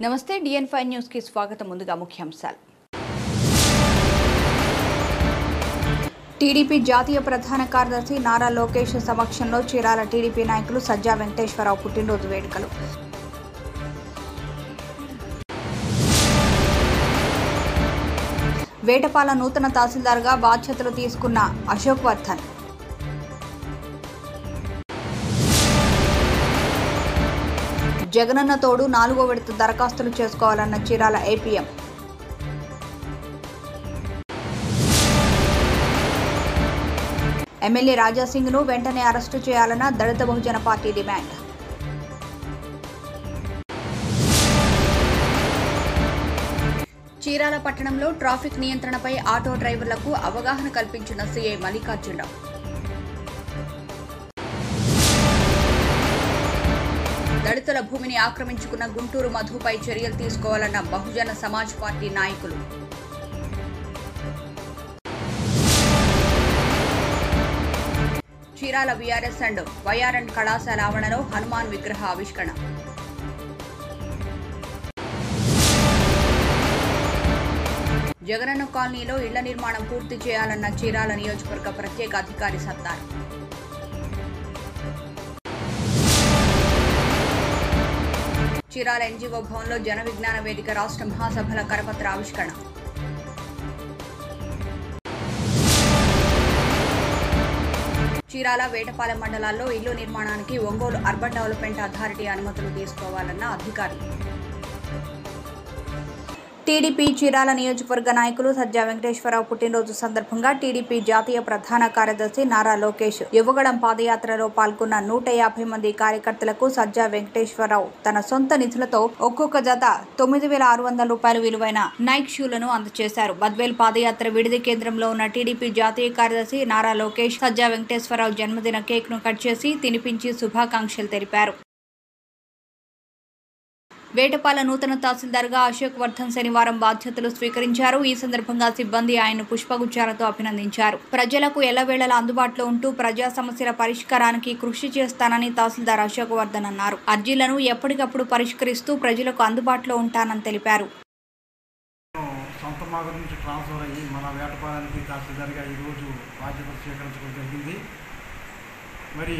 నమస్తే డిఎన్ five news కి స్వాగతం ముందుగా ముఖ్యాంశాలు టీడీపీ జాతీయ ప్రధాన కార్యదర్శి నారా లోకేష్ సమక్షంలో చీరాల టీడీపీ నాయకులు సజ్జా వెంకటేశ్వరరావు పుట్టినరోజు వేడుకలు వేటపాల నూతన తహసీల్దార్గా బాధ్యతలు తీసుకున్న అశోక్ వర్ధన్ జగనన్న తోడు నాలుగో విడత దరఖాస్తులు చేసుకోవాలన్న చీరాల ఏపీఎం ఎమ్మెల్యే రాజాసింగ్ను వెంటనే అరెస్టు చేయాలన్న దళిత బహుజన పార్టీ డిమాండ్ చీరాల పట్టణంలో ట్రాఫిక్ నియంత్రణపై ఆటో డ్రైవర్లకు అవగాహన కల్పించిన సీఐ మల్లికార్జునరావు దళితుల భూమిని ఆక్రమించుకున్న గుంటూరు మధుపై చర్యలు తీసుకోవాలన్న బహుజన సమాజ్ పార్టీ నాయకులు చీరాల బీఆర్ఎస్ అండ్ వైఆర్ఎండ్ కళాశాల ఆవరణలో హనుమాన్ విగ్రహ ఆవిష్కరణ జగనన్న కాలనీలో ఇళ్ల నిర్మాణం పూర్తి చేయాలన్న చీరాల నియోజకవర్గ ప్రత్యేక అధికారి సత్తారు చీరాల ఎన్జీఓ భవన్లో జన విజ్ఞాన వేదిక రాష్ట్ర మహాసభల కరపత్ర ఆవిష్కరణ చీరాల వేటపాలెం మండలాల్లో ఇల్లు నిర్మాణానికి ఒంగోలు అర్బన్ డెవలప్మెంట్ అథారిటీ అనుమతులు తీసుకోవాలన్న అధికారి టీడీపీ చీరాల నియోజకవర్గ నాయకులు సజ్జా వెంకటేశ్వరరావు పుట్టినరోజు సందర్భంగా టీడీపీ జాతీయ ప్రధాన కార్యదర్శి నారా లోకేష్ యువగడం పాదయాత్రలో పాల్గొన్న నూట యాభై మంది కార్యకర్తలకు సజ్జా వెంకటేశ్వరరావు తన సొంత నిధులతో ఒక్కొక్క జత తొమ్మిది వేల ఆరు వందల రూపాయలు విలువైన నైక్ షూలను అందజేశారు బద్వేల్ పాదయాత్ర విడిది కేంద్రంలో ఉన్న టీడీపీ జాతీయ కార్యదర్శి నారా లోకేష్ సజ్జా వెంకటేశ్వరరావు జన్మదిన కేక్ ను కట్ చేసి తినిపించి శుభాకాంక్షలు తెలిపారు వేటపాల నూతన తహసీల్దార్గా అశోక్ వర్ధన్ శనివారం బాధ్యతలు స్వీకరించారు ఈ సందర్భంగా సిబ్బంది ఆయన పుష్పగుచ్చాలతో అభినందించారు ప్రజలకు ఎల్లవేళలా అందుబాటులో ఉంటూ ప్రజా సమస్యల పరిష్కారానికి కృషి చేస్తానని తహసీల్దార్ అశోక్ వర్ధన్ అన్నారు అర్జీలను ఎప్పటికప్పుడు పరిష్కరిస్తూ ప్రజలకు అందుబాటులో ఉంటానని తెలిపారు నేను సొంత మాగం నుంచి ట్రాన్స్ఫర్ అయ్యి మన వేటపాలెంకి తహసీల్దార్గా ఈరోజు బాధ్యతలు స్వీకరించడం జరిగింది మరి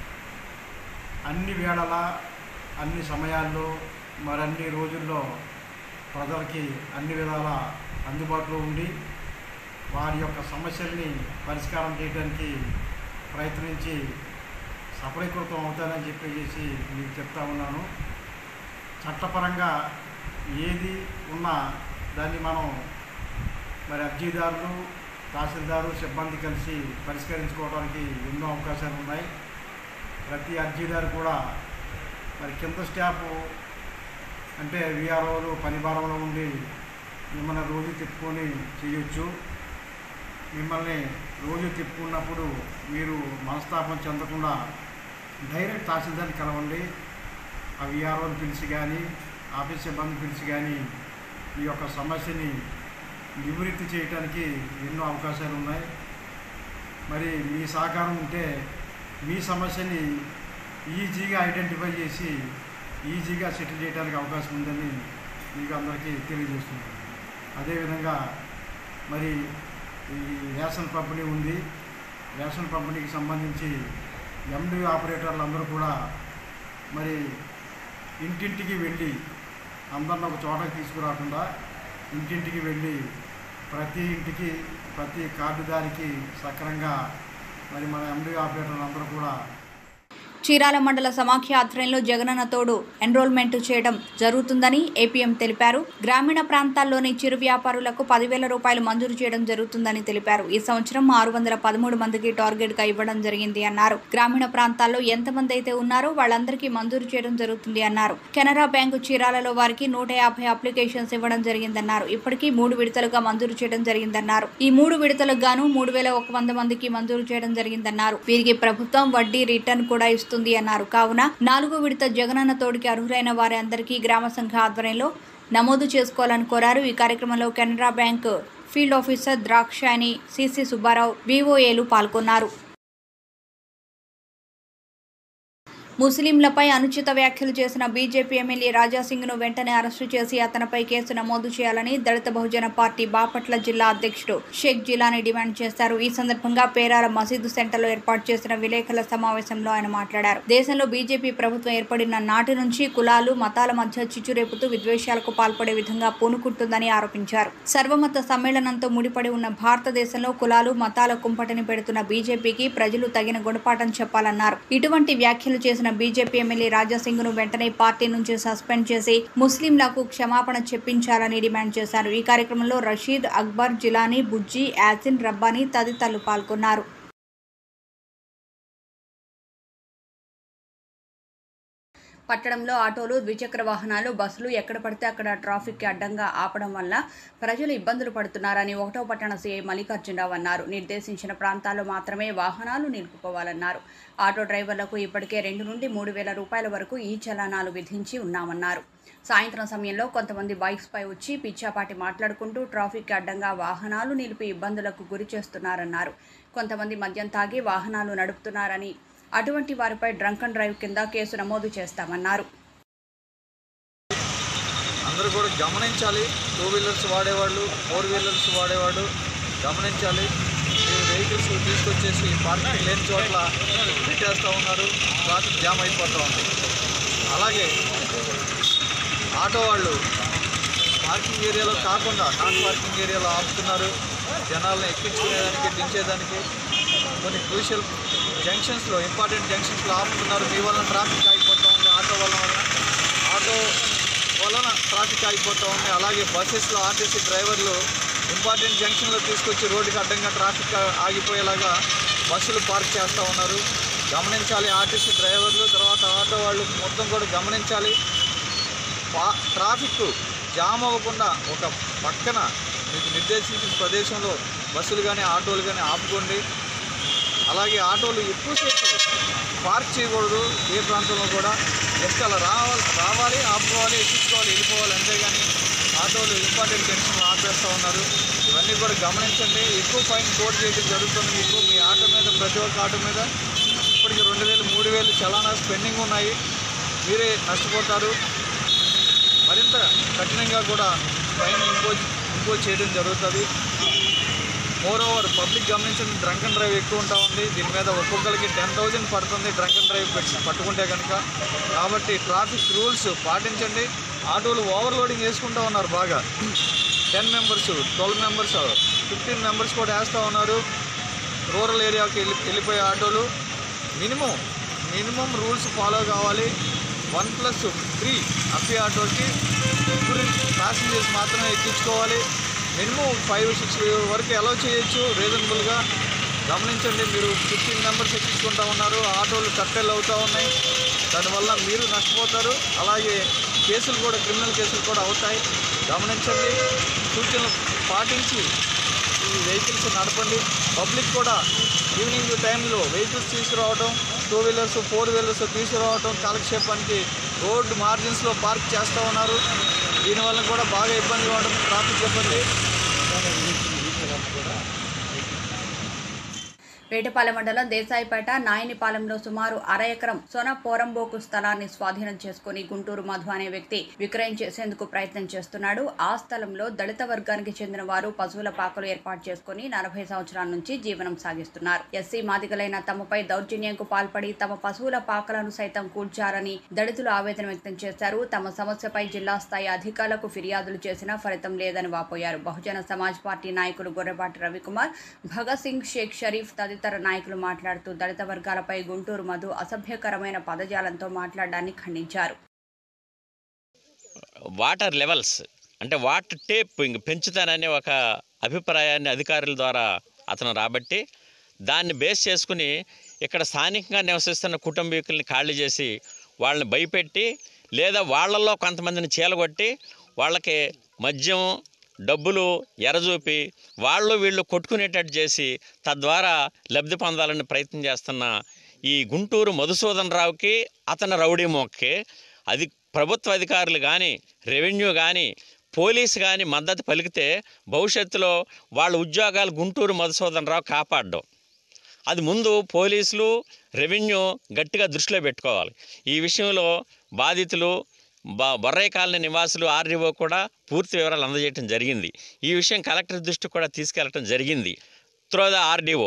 అన్ని వేళలా అన్ని సమయాల్లో మరి అన్ని రోజుల్లో ప్రజలకి అన్ని విధాల అందుబాటులో ఉండి వారి యొక్క సమస్యల్ని పరిష్కారం చేయడానికి ప్రయత్నించి సఫలీకృతం అవుతానని చెప్పేసి మీకు చెప్తా ఉన్నాను చట్టపరంగా ఏది ఉన్నా దాన్ని మనం మరి అర్జీదారులు తహసీల్దారు సిబ్బంది కలిసి పరిష్కరించుకోవడానికి ఎన్నో అవకాశాలు ఉన్నాయి ప్రతి అర్జీదారు కూడా మరి కింద స్టాఫ్ అంటే విఆర్ఓలు పని భారంలో ఉండి మిమ్మల్ని రోజు తిప్పుకొని చేయొచ్చు మిమ్మల్ని రోజు తిప్పుకున్నప్పుడు మీరు మనస్తాపం చెందకుండా డైరెక్ట్ తహసీల్దార్ని కలవండి ఆ విఆర్ఓని పిలిచి కానీ ఆఫీస్ సిబ్బంది పిలిచి కానీ ఈ యొక్క సమస్యని నివృత్తి చేయడానికి ఎన్నో అవకాశాలు ఉన్నాయి మరి మీ సహకారం ఉంటే మీ సమస్యని ఈజీగా ఐడెంటిఫై చేసి ఈజీగా సెటిల్ చేయడానికి అవకాశం ఉందని మీకు అందరికీ తెలియజేస్తున్నాను అదేవిధంగా మరి ఈ రేషన్ పంపిణీ ఉంది రేషన్ పంపిణీకి సంబంధించి ఎండి ఆపరేటర్లు అందరూ కూడా మరి ఇంటింటికి వెళ్ళి అందరిని ఒక చోటకి తీసుకురాకుండా ఇంటింటికి వెళ్ళి ప్రతి ఇంటికి ప్రతి కార్డుదారికి సక్రంగా మరి మన ఎండి ఆపరేటర్లు అందరూ కూడా చీరాల మండల సమాఖ్య ఆధ్వర్యంలో జగనన్న తోడు ఎన్రోల్మెంట్ చేయడం జరుగుతుందని ఏపీఎం తెలిపారు గ్రామీణ ప్రాంతాల్లోని చిరు వ్యాపారులకు పదివేల రూపాయలు మంజూరు చేయడం జరుగుతుందని తెలిపారు ఈ సంవత్సరం ఆరు వందల పదమూడు మందికి టార్గెట్ గా ఇవ్వడం జరిగింది అన్నారు గ్రామీణ ప్రాంతాల్లో ఎంతమంది అయితే ఉన్నారో వాళ్ళందరికీ మంజూరు చేయడం జరుగుతుంది అన్నారు కెనరా బ్యాంకు చీరాలలో వారికి నూట యాభై అప్లికేషన్స్ ఇవ్వడం జరిగిందన్నారు ఇప్పటికీ మూడు విడతలుగా మంజూరు చేయడం జరిగిందన్నారు ఈ మూడు విడతలకు గాను మూడు వేల ఒక వంద మందికి మంజూరు చేయడం జరిగిందన్నారు వీరికి ప్రభుత్వం వడ్డీ రిటర్న్ కూడా ఇస్తుంది అన్నారు కావున నాలుగో విడత జగనన్న తోడుకి అర్హులైన వారి అందరికీ గ్రామ సంఘ ఆధ్వర్యంలో నమోదు చేసుకోవాలని కోరారు ఈ కార్యక్రమంలో కెనరా బ్యాంక్ ఫీల్డ్ ఆఫీసర్ ద్రాక్షాని సిసి సుబ్బారావు వివోఏలు పాల్గొన్నారు ముస్లింలపై అనుచిత వ్యాఖ్యలు చేసిన బీజేపీ ఎమ్మెల్యే రాజాసింగ్ను వెంటనే అరెస్టు చేసి అతనిపై కేసు నమోదు చేయాలని దళిత బహుజన పార్టీ బాపట్ల జిల్లా అధ్యక్షుడు షేక్ జిలానీ డిమాండ్ చేశారు ఈ సందర్భంగా పేరాల మసీదు సెంటర్లో ఏర్పాటు చేసిన విలేకరుల సమావేశంలో ఆయన మాట్లాడారు దేశంలో బీజేపీ ప్రభుత్వం ఏర్పడిన నాటి నుంచి కులాలు మతాల మధ్య చిచ్చురేపుతూ విద్వేషాలకు పాల్పడే విధంగా పూనుకుంటుందని ఆరోపించారు సర్వమత సమ్మేళనంతో ముడిపడి ఉన్న భారతదేశంలో కులాలు మతాల కుంపటిని పెడుతున్న బీజేపీకి ప్రజలు తగిన గుణపాఠం చెప్పాలన్నారు ఇటువంటి వ్యాఖ్యలు చేసిన బీజేపీ ఎమ్మెల్యే రాజాసింగ్ ను వెంటనే పార్టీ నుంచి సస్పెండ్ చేసి ముస్లింలకు క్షమాపణ చెప్పించాలని డిమాండ్ చేశారు ఈ కార్యక్రమంలో రషీద్ అక్బర్ జిలానీ బుజ్జి యాసిన్ రబ్బానీ తదితరులు పాల్గొన్నారు పట్టణంలో ఆటోలు ద్విచక్ర వాహనాలు బస్సులు ఎక్కడ పడితే అక్కడ ట్రాఫిక్కి అడ్డంగా ఆపడం వల్ల ప్రజలు ఇబ్బందులు పడుతున్నారని ఒకటో పట్టణ సీఐ మల్లికార్జునరావు అన్నారు నిర్దేశించిన ప్రాంతాల్లో మాత్రమే వాహనాలు నిలుపుకోవాలన్నారు ఆటో డ్రైవర్లకు ఇప్పటికే రెండు నుండి మూడు వేల రూపాయల వరకు ఈ చలానాలు విధించి ఉన్నామన్నారు సాయంత్రం సమయంలో కొంతమంది బైక్స్పై వచ్చి పిచ్చాపాటి మాట్లాడుకుంటూ ట్రాఫిక్ అడ్డంగా వాహనాలు నిలిపి ఇబ్బందులకు గురి చేస్తున్నారన్నారు కొంతమంది మద్యం తాగి వాహనాలు నడుపుతున్నారని అటువంటి వారిపై డ్రంక్ అండ్ డ్రైవ్ కింద కేసు నమోదు చేస్తామన్నారు అందరూ కూడా గమనించాలి టూ వీలర్స్ వాడేవాళ్ళు ఫోర్ వీలర్స్ వాడేవాడు గమనించాలి ఈ వెహికల్స్ తీసుకొచ్చేసి పార్కింగ్ లేని చోట్ల పెట్టేస్తూ ఉన్నారు ట్రాఫిక్ జామ్ అయిపోతూ ఉంది అలాగే ఆటో వాళ్ళు పార్కింగ్ ఏరియాలో కాకుండా నాన్ పార్కింగ్ ఏరియాలో ఆపుతున్నారు జనాలను ఎక్కించుకునేదానికి దించేదానికి కొన్ని క్రూషియల్ జంక్షన్స్లో ఇంపార్టెంట్ జంక్షన్స్లో ఆపుతున్నారు మీ వలన ట్రాఫిక్ ఆగిపోతూ ఉంది ఆటో వలన ఆటో వలన ట్రాఫిక్ ఆగిపోతూ ఉంది అలాగే బస్సెస్లో ఆర్టీసీ డ్రైవర్లు ఇంపార్టెంట్ జంక్షన్లో తీసుకొచ్చి రోడ్డుకి అడ్డంగా ట్రాఫిక్ ఆగిపోయేలాగా బస్సులు పార్క్ చేస్తూ ఉన్నారు గమనించాలి ఆర్టీసీ డ్రైవర్లు తర్వాత ఆటో వాళ్ళు మొత్తం కూడా గమనించాలి పా- ట్రాఫిక్ జామ్ అవ్వకుండా ఒక పక్కన మీకు నిర్దేశించిన ప్రదేశంలో బస్సులు కానీ ఆటోలు కానీ ఆపుకోండి అలాగే ఆటోలు ఎక్కువసేపు పార్క్ చేయకూడదు ఏ ప్రాంతంలో కూడా జస్ట్ అలా రావాలి రావాలి ఆపుకోవాలి ఎక్కించుకోవాలి వెళ్ళిపోవాలి అంతేగాని ఆటోలు ఇంపార్టెంట్ జంక్షన్ ఆపేస్తూ ఉన్నారు ఇవన్నీ కూడా గమనించండి ఎక్కువ ఫైన్ కోట్ చేయడం జరుగుతుంది మీకు మీ ఆటో మీద ప్రతి ఒక్క ఆటో మీద ఇప్పటికి రెండు వేలు మూడు వేలు చలానాస్ పెండింగ్ ఉన్నాయి మీరే నష్టపోతారు మరింత కఠినంగా కూడా ఫైన్ ఇంపోజ్ ఇంపోజ్ చేయడం జరుగుతుంది మోర్ ఓవర్ పబ్లిక్ గమనించిన డ్రంక్ అండ్ డ్రైవ్ ఎక్కువ ఉంటా ఉంది దీని మీద ఒక్కొక్కరికి టెన్ థౌజండ్ పడుతుంది డ్రంక్ అండ్ డ్రైవ్ పెట్టి పట్టుకుంటే కనుక కాబట్టి ట్రాఫిక్ రూల్స్ పాటించండి ఆటోలు ఓవర్లోడింగ్ వేసుకుంటూ ఉన్నారు బాగా ten members twelve members fifteen members కూడా వేస్తూ ఉన్నారు రూరల్ ఏరియాకి వెళ్ళి వెళ్ళిపోయే ఆటోలు మినిమం మినిమం రూల్స్ ఫాలో కావాలి వన్ ప్లస్ త్రీ అప్పి ఆటోకి ముగ్గురు ప్యాసింజర్స్ మాత్రమే ఎక్కించుకోవాలి మినిమం ఫైవ్ సిక్స్ వరకు అలౌ చేయొచ్చు రీజనబుల్గా గమనించండి మీరు ఫిఫ్టీన్ మెంబర్స్ ఎక్కించుకుంటా ఉన్నారు ఆటోలు కట్టెలు అవుతూ ఉన్నాయి దానివల్ల మీరు నష్టపోతారు అలాగే కేసులు కూడా క్రిమినల్ కేసులు కూడా అవుతాయి గమనించండి సూచనలు పాటించి ఈ వెహికల్స్ నడపండి పబ్లిక్ కూడా ఈవినింగ్ టైంలో వెహికల్స్ తీసుకురావడం టూ వీలర్స్ ఫోర్ వీలర్స్ తీసుకురావడం కాలక్షేపానికి రోడ్డు మార్జిన్స్లో పార్క్ చేస్తూ ఉన్నారు దీనివల్ల కూడా బాగా ఇబ్బంది పడడం ట్రాఫిక్ ఇబ్బంది వేటపాలెం మండలం దేశాయిపేట నాయనిపాలెంలో సుమారు అర ఎకరం సొన పోరంబోకు స్థలాన్ని స్వాధీనం చేసుకుని గుంటూరు మధు అనే వ్యక్తి విక్రయం చేసేందుకు ప్రయత్నం చేస్తున్నాడు ఆ స్థలంలో దళిత వర్గానికి చెందిన వారు పశువుల పాకలు ఏర్పాటు చేసుకుని నలభై సంవత్సరాల నుంచి జీవనం సాగిస్తున్నారు ఎస్సీ మాదిగలైన తమపై దౌర్జన్యంకు పాల్పడి తమ పశువుల పాకలను సైతం కూల్చారని దళితులు ఆవేదన వ్యక్తం చేశారు తమ సమస్యపై జిల్లా స్థాయి అధికారులకు ఫిర్యాదులు చేసినా ఫలితం లేదని వాపోయారు బహుజన సమాజ్ పార్టీ నాయకులు గొర్రెపాటి రవికుమార్ భగత్ సింగ్ షేక్ షరీఫ్ తదితర నాయకులు మాట్లాడుతూ దళిత వర్గాలపై గుంటూరు మధు అసభ్యకరమైన పదజాలంతో మాట్లాడడాన్ని ఖండించారు వాటర్ లెవెల్స్ అంటే వాటర్ టేప్ ఇంక పెంచుతాననే ఒక అభిప్రాయాన్ని అధికారుల ద్వారా అతను రాబట్టి దాన్ని బేస్ చేసుకుని ఇక్కడ స్థానికంగా నివసిస్తున్న కుటుంబీకుల్ని ఖాళీ చేసి వాళ్ళని భయపెట్టి లేదా వాళ్ళల్లో కొంతమందిని చీలగొట్టి వాళ్ళకి మద్యం డబ్బులు ఎరజూపి వాళ్ళు వీళ్ళు కొట్టుకునేటట్టు చేసి తద్వారా లబ్ధి పొందాలని ప్రయత్నం చేస్తున్న ఈ గుంటూరు మధుసూదన్ రావుకి అతని రౌడీ మొక్కి అది ప్రభుత్వ అధికారులు కానీ రెవెన్యూ కానీ పోలీసు కానీ మద్దతు పలికితే భవిష్యత్తులో వాళ్ళ ఉద్యోగాలు గుంటూరు మధుసూదన్ రావు కాపాడడం అది ముందు పోలీసులు రెవెన్యూ గట్టిగా దృష్టిలో పెట్టుకోవాలి ఈ విషయంలో బాధితులు బా బొర్రయ్య కాలనీ నివాసులు ఆర్డీఓ కూడా పూర్తి వివరాలు అందజేయడం జరిగింది ఈ విషయం కలెక్టర్ దృష్టికి కూడా తీసుకెళ్లడం జరిగింది త్రో ద ఆర్డీఓ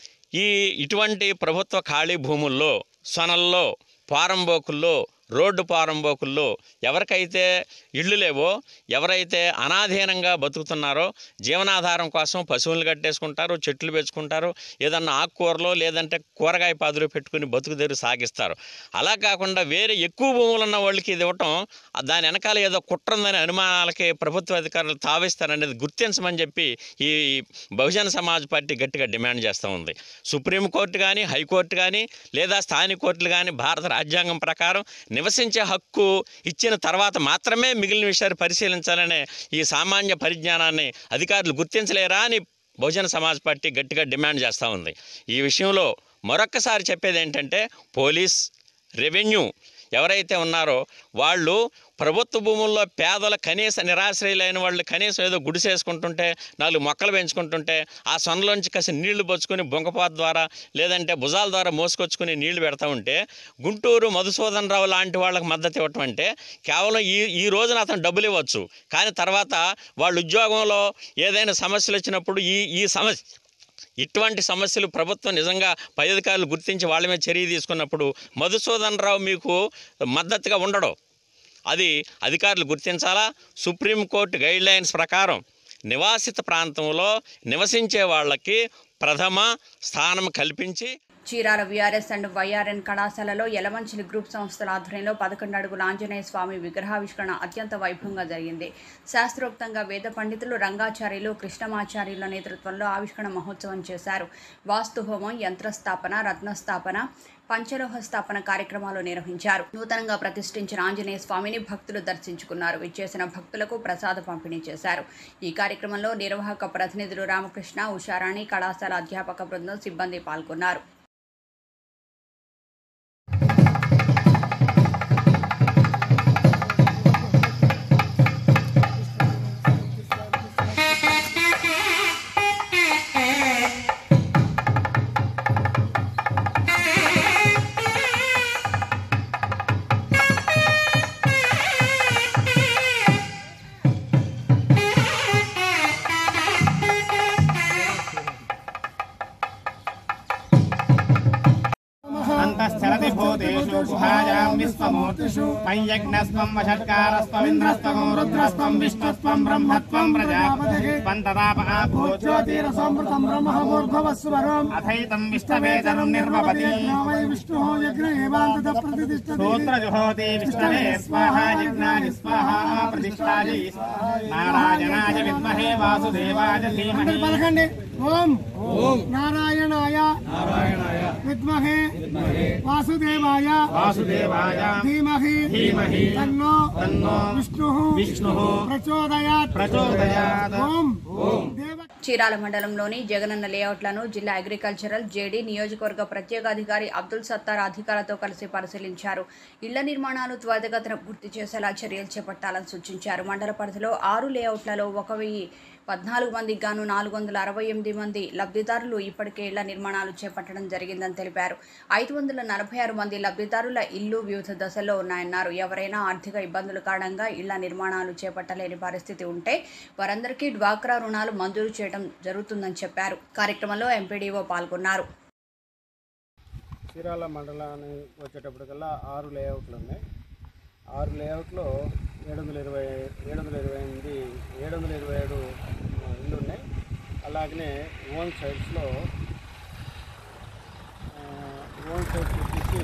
ఈ ఇటువంటి ప్రభుత్వ ఖాళీ భూముల్లో సొనల్లో పారంబోకుల్లో రోడ్డు పారంబోకుల్లో ఎవరికైతే ఇళ్ళు లేవో ఎవరైతే అనాధీనంగా బతుకుతున్నారో జీవనాధారం కోసం పశువులు కట్టేసుకుంటారు చెట్లు పెంచుకుంటారు ఏదన్నా ఆకుకూరలో లేదంటే కూరగాయ పాదులు పెట్టుకుని బతుకు తెరు సాగిస్తారు అలా కాకుండా వేరే ఎక్కువ భూములు ఉన్న వాళ్ళకి ఇది ఇవ్వటం ఆ దాని వెనకాల ఏదో కుట్ర ఉందని అనుమానాలకి ప్రభుత్వ అధికారులు తావిస్తారనేది గుర్తించమని చెప్పి ఈ బహుజన సమాజ్ పార్టీ గట్టిగా డిమాండ్ చేస్తూ ఉంది సుప్రీంకోర్టు కానీ హైకోర్టు కానీ లేదా స్థానిక కోర్టులు కానీ భారత రాజ్యాంగం ప్రకారం నివసించే హక్కు ఇచ్చిన తర్వాత మాత్రమే మిగిలిన విషయాలు పరిశీలించాలనే ఈ సామాన్య పరిజ్ఞానాన్ని అధికారులు గుర్తించలేరా అని బహుజన సమాజ్ పార్టీ గట్టిగా డిమాండ్ చేస్తూ ఉంది ఈ విషయంలో మరొక్కసారి చెప్పేది ఏంటంటే పోలీస్ రెవెన్యూ ఎవరైతే ఉన్నారో వాళ్ళు ప్రభుత్వ భూముల్లో పేదల కనీస నిరాశ్రయులైన వాళ్ళు కనీసం ఏదో గుడిసేసుకుంటుంటే నాలుగు మొక్కలు పెంచుకుంటుంటే ఆ సొనలోంచి కాసి నీళ్లు పోసుకొని బొంకపోత ద్వారా లేదంటే భుజాల ద్వారా మోసుకొచ్చుకుని నీళ్లు పెడతా ఉంటే గుంటూరు మధుసూదన్ రావు లాంటి వాళ్ళకి మద్దతు ఇవ్వటం అంటే కేవలం ఈ ఈ రోజున అతను డబ్బులు ఇవ్వచ్చు కానీ తర్వాత వాళ్ళ ఉద్యోగంలో ఏదైనా సమస్యలు వచ్చినప్పుడు ఈ ఈ సమస్య ఇటువంటి సమస్యలు ప్రభుత్వం నిజంగా పై అధికారులు గుర్తించి వాళ్ళ మీద చర్య తీసుకున్నప్పుడు మధుసూదన్ రావు మీకు మద్దతుగా ఉండడు అది అధికారులు గుర్తించాలా సుప్రీంకోర్టు గైడ్ లైన్స్ ప్రకారం నివాసిత ప్రాంతంలో నివసించే వాళ్ళకి ప్రథమ స్థానం కల్పించి చీరాల వీఆర్ఎస్ అండ్ వైఆర్ఎన్ కళాశాలలో యలమంచిలి గ్రూప్ సంస్థల ఆధ్వర్యంలో పదకొండు అడుగుల ఆంజనేయ స్వామి విగ్రహావిష్కరణ అత్యంత వైభవంగా జరిగింది శాస్త్రోక్తంగా వేద పండితులు రంగాచార్యులు కృష్ణమాచార్యుల నేతృత్వంలో ఆవిష్కరణ మహోత్సవం చేశారు వాస్తు హోమం యంత్రస్థాపన రత్నస్థాపన పంచలోహ స్థాపన కార్యక్రమాలు నిర్వహించారు నూతనంగా ప్రతిష్ఠించిన ఆంజనేయ స్వామిని భక్తులు దర్శించుకున్నారు విచ్చేసిన భక్తులకు ప్రసాద పంపిణీ చేశారు ఈ కార్యక్రమంలో నిర్వాహక ప్రతినిధులు రామకృష్ణ ఉషారాణి కళాశాల అధ్యాపక బృందం సిబ్బంది పాల్గొన్నారు అంతశ్చరతి భూతేషు గుహాయాం విశ్వమూర్తిషు పంయజ్ఞస్వం వషట్కారస్వమింద్రస్వం రుద్రస్వం విష్ణుస్వం బ్రహ్మత్వం ప్రజాపతిస్వం తదాప జ్యోతిరసోమృతం బ్రహ్మమూర్భవస్వరం అథైతం విష్ణవేదనం నిర్వపతి వై విష్ణు యజ్ఞ ఏవాంతద ప్రతిష్టతి సూత్రజుహోతి విష్ణవే స్వాహ యజ్ఞాని స్వాహ ప్రతిష్టాయి నారాయణాయ విద్మహే వాసుదేవాయ ధీమహి పలకండి ఓం నారాయణాయ నారాయణాయ విద్మహే వాసుదేవాయ వాసుదేవాయ ధీమహి ధీమహి తన్నో తన్నో విష్ణు విష్ణుః ప్రచోదయాత్ ప్రచోదయాత్ ఓం దేవ చీరాల మండలంలోని జగనన్న లేఅవుట్లను జిల్లా అగ్రికల్చరల్ జేడీ నియోజకవర్గ ప్రత్యేకాధికారి అబ్దుల్ సత్తార్ అధికారులతో కలిసి పరిశీలించారు ఇళ్ల నిర్మాణాలు త్వరితగతిన పూర్తి చేసేలా చర్యలు చేపట్టాలని సూచించారు మండల పరిధిలో ఆరు లేఅవుట్లలో ఒక వెయ్యి పద్నాలుగు మందికి గాను నాలుగు వందల అరవై ఎనిమిది మంది లబ్ధిదారులు ఇప్పటికే ఇళ్ల నిర్మాణాలు చేపట్టడం జరిగిందని తెలిపారు ఐదు వందల నలభై ఆరు మంది లబ్ధిదారుల ఇల్లు వివిధ దశల్లో ఉన్నాయన్నారు ఎవరైనా ఆర్థిక ఇబ్బందుల కారణంగా ఇళ్ల నిర్మాణాలు చేపట్టలేని పరిస్థితి ఉంటే వారందరికీ డ్వాక్రా రుణాలు మంజూరు చేయడం జరుగుతుందని చెప్పారు కార్యక్రమంలో ఎంపీడీఓ పాల్గొన్నారు చీరాల మండలాన్ని వచ్చేటప్పటికల్లా ఆరు లేఅవుట్లు ఉన్నాయి ఆరు లేఅవుట్లో ఏడు వందల ఇరవై ఏడు వందల ఇరవై ఎనిమిది ఏడు వందల ఇరవై ఏడు ఇళ్ళు ఉన్నాయి అలాగనే ఓన్ సైడ్స్లో ఓన్ సైడ్స్ వచ్చేసి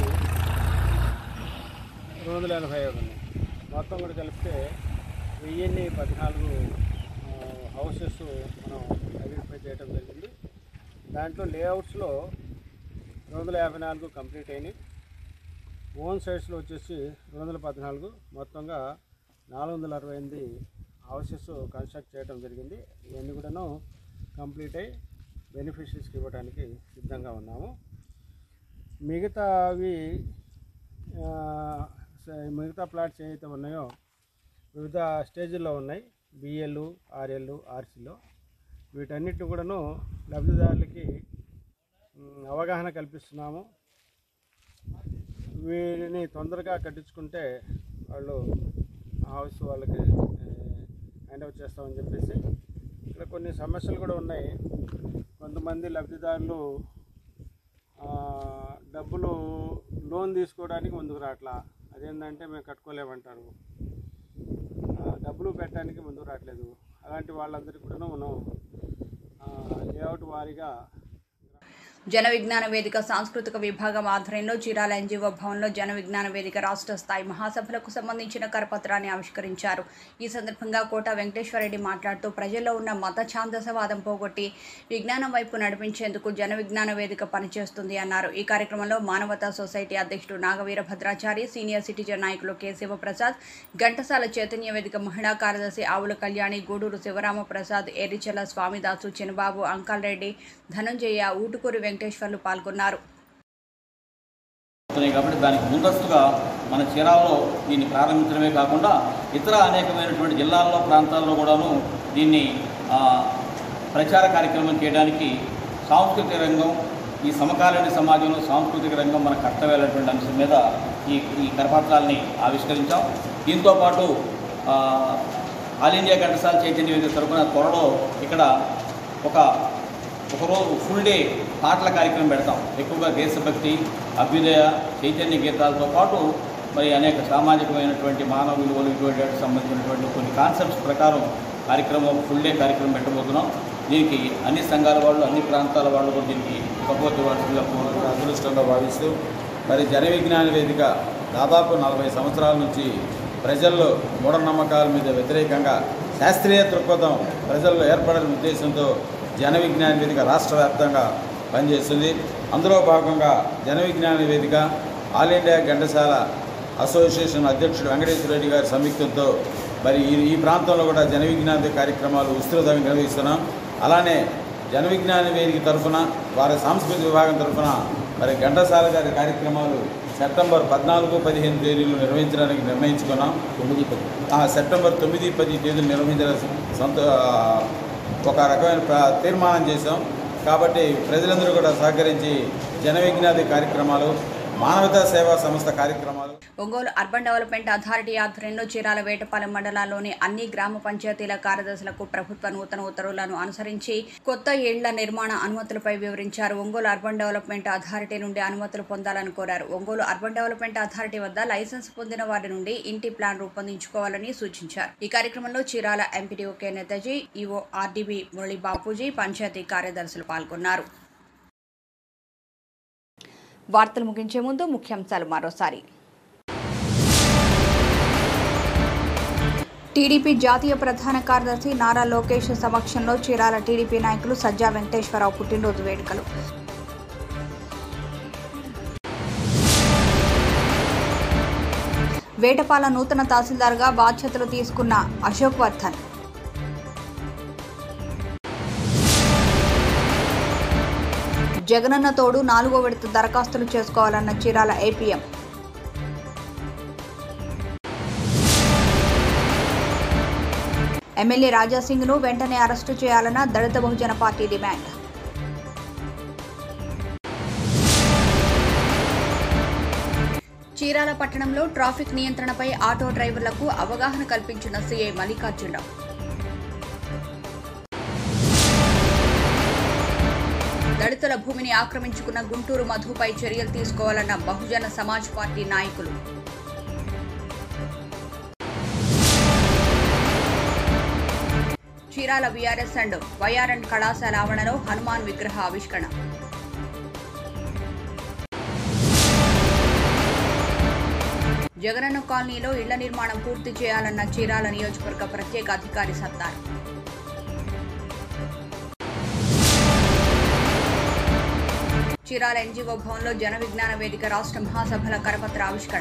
రెండు వందల ఎనభై ఏడు ఉన్నాయి మొత్తం కూడా కలిపితే వెయ్యిన్ని పద్నాలుగు హౌసెస్ మనం ఐడెంటిఫై చేయడం జరిగింది దాంట్లో లేఅవుట్స్లో రెండు వందల యాభై నాలుగు కంప్లీట్ అయినాయి ఓన్ సైడ్స్లో వచ్చేసి రెండు వందల పద్నాలుగు మొత్తంగా నాలుగు వందల అరవై ఎనిమిది హౌసెస్ కన్స్ట్రక్ట్ చేయడం జరిగింది ఇవన్నీ కూడాను కంప్లీట్ అయ్యి బెనిఫిషరీస్కి ఇవ్వడానికి సిద్ధంగా ఉన్నాము మిగతావి ఆ, స- మిగతా ప్లాట్స్ ఏవైతే ఉన్నాయో వివిధ స్టేజ్ల్లో ఉన్నాయి బిఎల్ ఆర్ఎల్ ఆర్సీలో వీటన్నిటిని కూడాను లబ్ధిదారులకి మ్, అవగాహన కల్పిస్తున్నాము వీరిని తొందరగా కట్టించుకుంటే వాళ్ళు హౌస్ వాళ్ళకి హ్యాండ్ ఓవర్ చేస్తామని చెప్పేసి ఇక్కడ కొన్ని సమస్యలు కూడా ఉన్నాయి కొంతమంది లబ్ధిదారులు ఆ, డబ్బులు లోన్ తీసుకోవడానికి ముందుకు రావట్లా అదేంటంటే మేము కట్టుకోలేమంటారు ఆ, డబ్బులు పెట్టడానికి ముందుకు రావట్లేదు అలాంటి వాళ్ళందరికీ కూడా మనం ఆ, లేఅవుట్ వారీగా జన విజ్ఞాన వేదిక సాంస్కృతిక విభాగం ఆధ్వర్యంలో చీరాల ఎన్జీఓ భవన్లో జన విజ్ఞాన వేదిక రాష్ట్ర స్థాయి మహాసభలకు సంబంధించిన కరపత్రాన్ని ఆవిష్కరించారు ఈ సందర్భంగా కోట వెంకటేశ్వరరెడ్డి మాట్లాడుతూ ప్రజల్లో ఉన్న మత ఛాందసవాదం పోగొట్టి విజ్ఞానం వైపు నడిపించేందుకు జన విజ్ఞాన వేదిక పనిచేస్తుంది అన్నారు ఈ కార్యక్రమంలో మానవతా సొసైటీ అధ్యక్షుడు నాగవీర భద్రాచారి సీనియర్ సిటిజన్ నాయకులు కె శివప్రసాద్ ఘంటసాల చైతన్య వేదిక మహిళా కార్యదర్శి ఆవుల కళ్యాణి గూడూరు శివరామ ప్రసాద్ ఎర్రిచెల్ల స్వామిదాసు చినబాబు అంకల్ రెడ్డి ధనంజయ ఊటుకూరి వెంకటేశ్వర్లు పాల్గొన్నారు అవుతున్నాయి కాబట్టి దానికి ముందస్తుగా మన చీరాల్లో దీన్ని ప్రారంభించడమే కాకుండా ఇతర అనేకమైనటువంటి జిల్లాల్లో ప్రాంతాల్లో కూడాను దీన్ని ఆ, ప్రచార కార్యక్రమం చేయడానికి సాంస్కృతిక రంగం ఈ సమకాలీన సమాజంలో సాంస్కృతిక రంగం మన కర్తవ్యాలటువంటి అంశం మీద ఈ ఈ కరపత్రాలని ఆవిష్కరించాం దీంతోపాటు ఆ, ఆల్ ఇండియా ఘంటసాల చైతన్య వేదిక తరపున త్వరలో ఇక్కడ ఒక ఒకరోజు ఫుల్ డే పాటల కార్యక్రమం పెడతాం ఎక్కువగా దేశభక్తి అభ్యుదయ చైతన్య గీతాలతో పాటు మరి అనేక సామాజికమైనటువంటి మానవ విలువలు ఇటువంటి వాటికి సంబంధించినటువంటి కొన్ని కాన్సెప్ట్స్ ప్రకారం కార్యక్రమం ఫుల్ డే కార్యక్రమం పెట్టబోతున్నాం దీనికి అన్ని సంఘాల వాళ్ళు అన్ని ప్రాంతాల వాళ్ళు కూడా దీనికి సపోర్ట్ ఇవ్వాల్సిందిగా కోరుతున్నాం అదృష్టంగా భావిస్తూ మరి జన విజ్ఞాన వేదిక దాదాపు నలభై సంవత్సరాల నుంచి ప్రజల్లో మూఢనమ్మకాల మీద వ్యతిరేకంగా శాస్త్రీయ దృక్పథం ప్రజల్లో ఏర్పడని ఉద్దేశంతో జన విజ్ఞాన వేదిక రాష్ట్ర వ్యాప్తంగా పనిచేస్తుంది అందులో భాగంగా జన విజ్ఞాన వేదిక ఆల్ ఇండియా ఘంటసాల అసోసియేషన్ అధ్యక్షుడు వెంకటేశ్వర రెడ్డి గారి సంయుక్తంతో మరి ఈ ఈ ప్రాంతంలో కూడా జన విజ్ఞాన కార్యక్రమాలు విస్తృతంగా నిర్వహిస్తున్నాం అలానే జన విజ్ఞాన వేదిక తరఫున వారి సాంస్కృతిక విభాగం తరఫున మరి ఘంటసాల గారి కార్యక్రమాలు సెప్టెంబర్ పద్నాలుగు పదిహేను తేదీలు నిర్వహించడానికి నిర్ణయించుకున్నాం తొమ్మిది పది సెప్టెంబర్ తొమ్మిది పది తేదీలు నిర్వహించడానికి సొంత ఆ, ఒక రకమైన ప్ర- తీర్మానం చేశాం కాబట్టి ప్రజలందరూ కూడా సహకరించి జన విజ్ఞాన కార్యక్రమాలు మానవతా సేవా సంస్థ కార్యక్రమాలు ఒంగోలు అర్బన్ డెవలప్మెంట్ అథారిటీ ఆధ్వర్యంలో చీరాల వేటపాలెం మండలాల్లోని అన్ని గ్రామ పంచాయతీల కార్యదర్శులకు ప్రభుత్వ నూతన ఉత్తర్వులను అనుసరించి కొత్త ఇళ్ల నిర్మాణ అనుమతులపై వివరించారు ఒంగోలు అర్బన్ డెవలప్మెంట్ అథారిటీ నుండి అనుమతులు పొందాలని కోరారు ఒంగోలు అర్బన్ డెవలప్మెంట్ అథారిటీ వద్ద లైసెన్స్ పొందిన వారి నుండి ఇంటి ప్లాన్ రూపొందించుకోవాలని సూచించారు ఈ కార్యక్రమంలో Chirala MPDO K Netaji EO RDB Murali Bapuji panchayat కార్యదర్శులు పాల్గొన్నారు వార్తలు ముగించే ముందు ముఖ్యాంశాలు మరోసారి టీడీపీ జాతీయ ప్రధాన కార్యదర్శి నారా లోకేష్ సమక్షంలో చీరాల టీడీపీ నాయకులు సజ్జా వెంకటేశ్వరరావు పుట్టినరోజు వేడుకలు వేటపాల నూతన తహసీల్దార్గా బాధ్యతలు తీసుకున్న అశోక్ వర్ధన్ జగనన్న తోడు నాలుగో విడత దరఖాస్తులు చేసుకోవాలన్న చీరాల ఏపీఎం ఎమ్మెల్యే రాజాసింగ్ను వెంటనే అరెస్టు చేయాలన్న దళిత బహుజన పార్టీ డిమాండ్ చీరాల పట్టణంలో ట్రాఫిక్ నియంత్రణపై ఆటో డ్రైవర్లకు అవగాహన కల్పించిన సీఐ మల్లికార్జునరావు దళితుల భూమిని ఆక్రమించుకున్న గుంటూరు మధుపై చర్యలు తీసుకోవాలన్న బహుజన సమాజ్ పార్టీ నాయకులు చీరాల బీఆర్ఎస్ అండ్ వైఆర్ఎండ్ కళాశాల ఆవరణలో హనుమాన్ విగ్రహ ఆవిష్కరణ జగనన్న కాలనీలో ఇళ్ల నిర్మాణం పూర్తి చేయాలన్న చీరాల నియోజకవర్గ ప్రత్యేక అధికారి సత్తార్ చీరాల ఎన్జీఓ భవన్లో జన విజ్ఞాన వేదిక రాష్ట్ర మహాసభల కరపత్ర ఆవిష్కరణ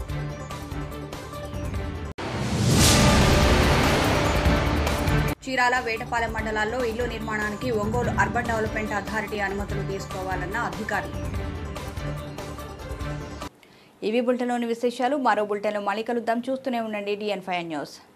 చీరాల వేటపాలెం మండలాల్లో ఇల్లు నిర్మాణానికి ఒంగోలు అర్బన్ డెవలప్మెంట్ అథారిటీ అనుమతులు తీసుకోవాలన్న అధికారులు ఇవి బులెటిన్లోని విశేషాలు మరో బులెటిన్లో మళ్ళీ కలుద్దాం చూస్తూనే ఉండండి డిఎన్ ఫైవ్ న్యూస్